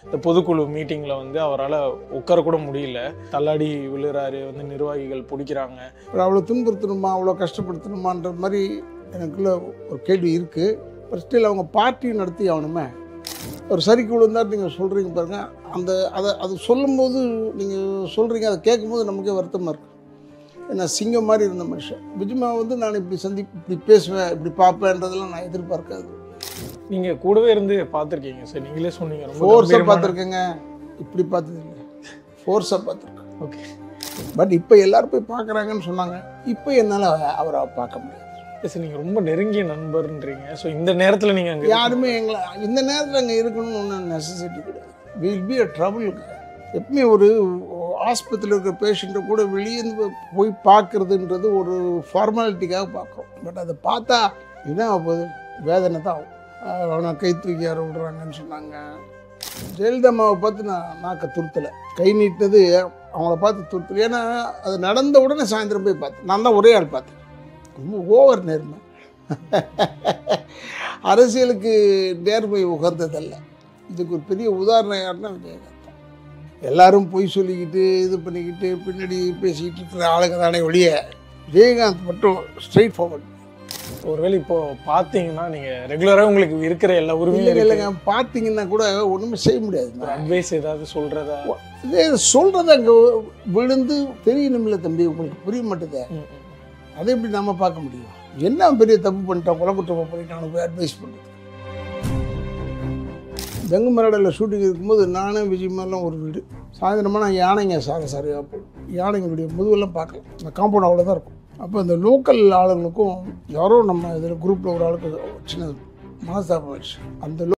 இந்த பொதுக்குழு மீட்டிங்கில் வந்து அவரால் உட்கார கூட முடியல தள்ளாடி விழுறாரு வந்து நிர்வாகிகள் பிடிக்கிறாங்க ஒரு அவ்வளோ துன்புறுத்தணுமா அவ்வளோ கஷ்டப்படுத்தணுமான்ற மாதிரி எனக்குள்ள ஒரு கேள்வி இருக்குது பட் ஸ்டில் அவங்க பார்ட்டி நடத்தி ஆகணுமே ஒரு சரிக்கு விழுந்தார் நீங்கள் சொல்கிறீங்க பாருங்க அந்த அதை அது சொல்லும்போது நீங்கள் சொல்கிறீங்க அதை கேட்கும்போது நமக்கே வருத்தமாக இருக்கு ஏன்னா சிங்கம் மாதிரி இருந்த மனுஷன் விஜயமா வந்து நான் இப்படி சந்தி இப்படி பேசுவேன் இப்படி பார்ப்பேன்றதெல்லாம் நான் எதிர்பார்க்காது நீங்கள் கூடவே இருந்து பார்த்துருக்கீங்க சார் நீங்களே சொன்னீங்க ரொம்ப ஃபோர்ஸாக கம்பீரமான- பார்த்துருக்கேங்க இப்படி பார்த்தது இல்லை ஃபோர்ஸாக பார்த்துருக்கேன் ஓகே பட் இப்போ எல்லாரும் போய் பார்க்குறாங்கன்னு சொன்னாங்க இப்போ என்னால் அவரை பார்க்க முடியாது சார் நீங்கள் ரொம்ப நெருங்கிய நண்பர்ன்றீங்க ஸோ இந்த நேரத்தில் நீங்கள் அங்கே யாருமே எங்களை இந்த நேரத்தில் அங்கே இருக்கணும்னு ஒன்றும் நெசசிட்டி கிடையாது வில் பி அ ட்ரபுளுங்க எப்பவுமே ஒரு ஆஸ்பத்திரியில் இருக்கிற பேஷண்ட்டை கூட வெளியே இருந்து போய் பார்க்குறதுன்றது ஒரு ஃபார்மாலிட்டிக்காக பார்க்குறோம் பட் அதை பார்த்தா என்ன ஆக போகுது வேதனை தான் ஆகும் அஹ் அவனை கை தூக்கி யார விடுறாங்கன்னு சொன்னாங்க ஜெயலலிதா அம்மாவை பார்த்து நான் நாக்க துருத்தலை கை நீட்டினது அவங்கள பார்த்து துருத்தலை ஏன்னா அது நடந்த உடனே சாயந்தரம் போய் பார்த்தேன் நான் தான் ஒரே ஆள் பார்த்தேன் ரொம்ப ஓவர் நேர்மை அரசியலுக்கு நேர்மை உகந்ததல்ல இதுக்கு ஒரு பெரிய உதாரணம் யாருன்னா விஜயகாந்த் தான். எல்லாரும் பொய் சொல்லிக்கிட்டு இது பண்ணிக்கிட்டு பின்னாடி பேசிக்கிட்டு இருக்கிற ஆளுங்க தானே ஒழிய விஜயகாந்த் மட்டும் ஸ்ட்ரெயிட் ஃபார்வர்ட் ஒருவேளை இப்போ பார்த்தீங்கன்னா நீங்கள் ரெகுலராக உங்களுக்கு இருக்கிற எல்லா உரிமையும் இல்லைங்க இருக்கு. இல்லைங்க பார்த்தீங்கன்னா கூட ஒன்றுமே செய்ய முடியாது ஒரு அட்வைஸ் ஏதாவது சொல்கிறதா இதே சொல்கிறது அங்கே விழுந்து தெரியணும்ல தம்பி உங்களுக்கு புரிய மாட்டேதே அதை எப்படி நாம பார்க்க முடியும் என்ன பெரிய தப்பு பண்ணிட்டான் கொலை குற்றமாக பண்ணிட்டான் போய் அட்வைஸ் பண்ணுறது தெங்கு மரடில் ஷூட்டிங் இருக்கும்போது நானும் விஜயமெல்லாம் ஒரு வீடு சாயந்தரமாக நான் யானைங்க சார சாரியாக போடும் யானைங்களுடைய முதுவெல்லாம் பார்க்கலாம் அந்த காம்பவுண்ட் அவ்வளோதான் இருக்கும் அப்போ இந்த லோக்கல் ஆளுங்களுக்கும் யாரோ நம்ம இதில் குரூப்பில் ஒரு ஆளுக்கு சின்ன மனஸ்தாபம் ஆயிடுச்சு அந்த